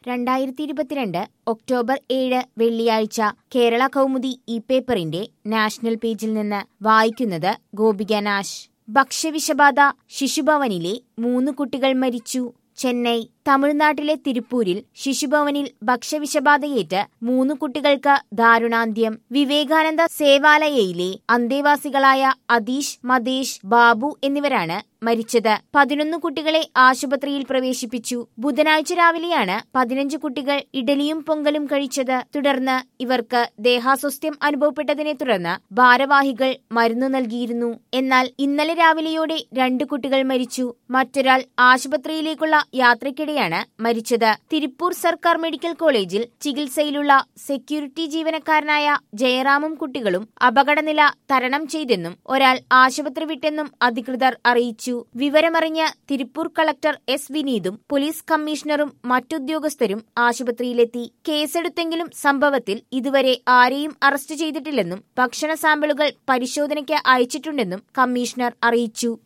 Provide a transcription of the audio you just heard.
രണ്ടായിരത്തി ഇരുപത്തിരണ്ട് ഒക്ടോബർ ഏഴ് വെള്ളിയാഴ്ച കേരള കൗമുദി ഈ പേപ്പറിന്റെ നാഷണൽ പേജിൽ നിന്ന് വായിക്കുന്നത് ഗോപിക നാശ് ഭക്ഷ്യവിഷബാധ ശിശുഭവനിലെ മൂന്ന് കുട്ടികൾ മരിച്ചു ചെന്നൈ തമിഴ്നാട്ടിലെ തിരുപ്പൂരിൽ ശിശുഭവനിൽ ഭക്ഷ്യവിഷബാധയേറ്റ് മൂന്ന് കുട്ടികൾക്ക് ദാരുണാന്ത്യം വിവേകാനന്ദ സേവാലയയിലെ അന്തേവാസികളായ അതീഷ് മതേഷ് ബാബു എന്നിവരാണ് മരിച്ചത് പതിനൊന്ന് കുട്ടികളെ ആശുപത്രിയിൽ പ്രവേശിപ്പിച്ചു ബുധനാഴ്ച രാവിലെയാണ് പതിനഞ്ച് കുട്ടികൾ ഇഡലിയും പൊങ്കലും കഴിച്ചത് തുടർന്ന് ഇവർക്ക് ദേഹാസ്വസ്ഥ്യം അനുഭവപ്പെട്ടതിനെ തുടർന്ന് ഭാരവാഹികൾ മരുന്ന് നൽകിയിരുന്നു എന്നാൽ ഇന്നലെ രാവിലെയോടെ രണ്ട് കുട്ടികൾ മരിച്ചു മറ്റൊരാൾ ആശുപത്രിയിലേക്കുള്ള യാത്രയ്ക്കിടെയാണ് മരിച്ചത് തിരുപ്പൂർ സർക്കാർ മെഡിക്കൽ കോളേജിൽ ചികിത്സയിലുള്ള സെക്യൂരിറ്റി ജീവനക്കാരനായ ജയറാമും കുട്ടികളും അപകടനില തരണം ചെയ്തെന്നും ഒരാൾ ആശുപത്രി വിട്ടെന്നും അധികൃതർ അറിയിച്ചു വിവരമറിഞ്ഞ് തിരുപ്പൂർ കളക്ടർ എസ് വിനീതും പോലീസ് കമ്മീഷണറും മറ്റുദ്യോഗസ്ഥരും ആശുപത്രിയിലെത്തി കേസെടുത്തെങ്കിലും സംഭവത്തിൽ ഇതുവരെ ആരെയും അറസ്റ്റ് ചെയ്തിട്ടില്ലെന്നും ഭക്ഷണ സാമ്പിളുകൾ പരിശോധനയ്ക്ക് അയച്ചിട്ടുണ്ടെന്നും കമ്മീഷണർ അറിയിച്ചു